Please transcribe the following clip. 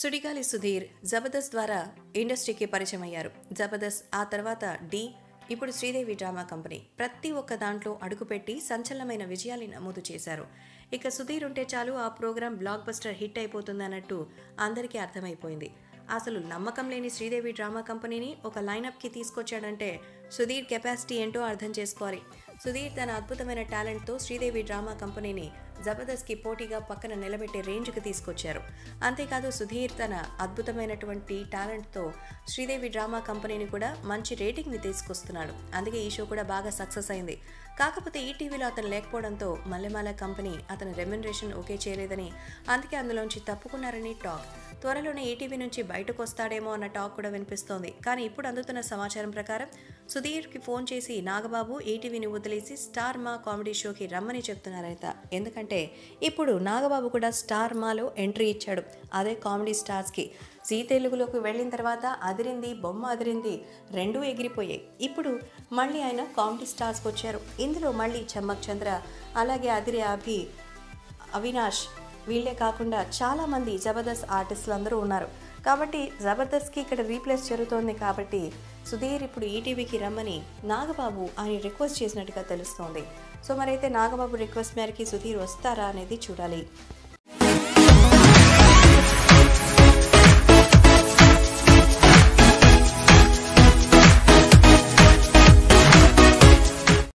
సుడిగాలి సుధీర్ జబర్దస్త్ ద్వారా ఇండస్ట్రీకి పరిచయం అయ్యారు జబర్దస్త్ ఆ తర్వాత డి ఇప్పుడు శ్రీదేవి డ్రామా కంపెనీ ప్రతి ఒక్క దాంట్లో అడుగుపెట్టి సంచలనమైన విజయాల్ని నమోదు చేశారు ఇక సుధీర్ ఉంటే చాలు ఆ ప్రోగ్రాం బ్లాక్ బస్టర్ హిట్ అయిపోతుంది అన్నట్టు అందరికీ అర్థమైపోయింది అసలు నమ్మకం లేని శ్రీదేవి డ్రామా కంపెనీని ఒక లైనప్కి తీసుకొచ్చాడంటే సుధీర్ కెపాసిటీ ఏంటో అర్థం చేసుకోవాలి సుధీర్ తన అద్భుతమైన టాలెంట్తో శ్రీదేవి డ్రామా కంపెనీని జబర్దస్త్కి పోటీగా పక్కన నిలబెట్టే రేంజ్కి తీసుకొచ్చారు అంతేకాదు సుధీర్ తన అద్భుతమైనటువంటి టాలెంట్తో శ్రీదేవి డ్రామా కంపెనీని కూడా మంచి రేటింగ్ని తీసుకొస్తున్నాడు అందుకే ఈ షో కూడా బాగా సక్సెస్ అయింది కాకపోతే ఈ టీవీలో అతను లేకపోవడంతో మల్లెమాల కంపెనీ అతని రెమ్యునరేషన్ ఓకే చేయలేదని అందుకే అందులోంచి తప్పుకున్నారని టాక్ త్వరలోనే ఈటీవీ నుంచి బయటకు వస్తాడేమో అన్న టాక్ కూడా వినిపిస్తోంది కానీ ఇప్పుడు అందుతున్న సమాచారం ప్రకారం సుధీర్కి ఫోన్ చేసి నాగబాబు ఈటీవీని వదిలేసి స్టార్ మా కామెడీ షోకి రమ్మని చెప్తున్నారట ఎందుకంటే ఇప్పుడు నాగబాబు కూడా స్టార్ మాలో ఎంట్రీ ఇచ్చాడు అదే కామెడీ స్టార్స్కి జీ తెలుగులోకి వెళ్ళిన తర్వాత అదిరింది బొమ్మ అదిరింది రెండూ ఎగిరిపోయాయి ఇప్పుడు మళ్ళీ ఆయన కామెడీ స్టార్స్కి వచ్చారు ఇందులో మళ్ళీ చమ్మక్ చంద్ర అలాగే అదిరే అభి అవినాష్ వీళ్ళే కాకుండా చాలామంది జబర్దస్త్ ఆర్టిస్టులు అందరూ ఉన్నారు కాబట్టి జబర్దస్త్కి ఇక్కడ రీప్లేస్ జరుగుతోంది కాబట్టి సుధీర్ ఇప్పుడు ఈటీవీకి రమ్మని నాగబాబు ఆయన రిక్వెస్ట్ చేసినట్టుగా తెలుస్తోంది సో మరైతే నాగబాబు రిక్వెస్ట్ మేరకి సుధీర్ వస్తారా అనేది చూడాలి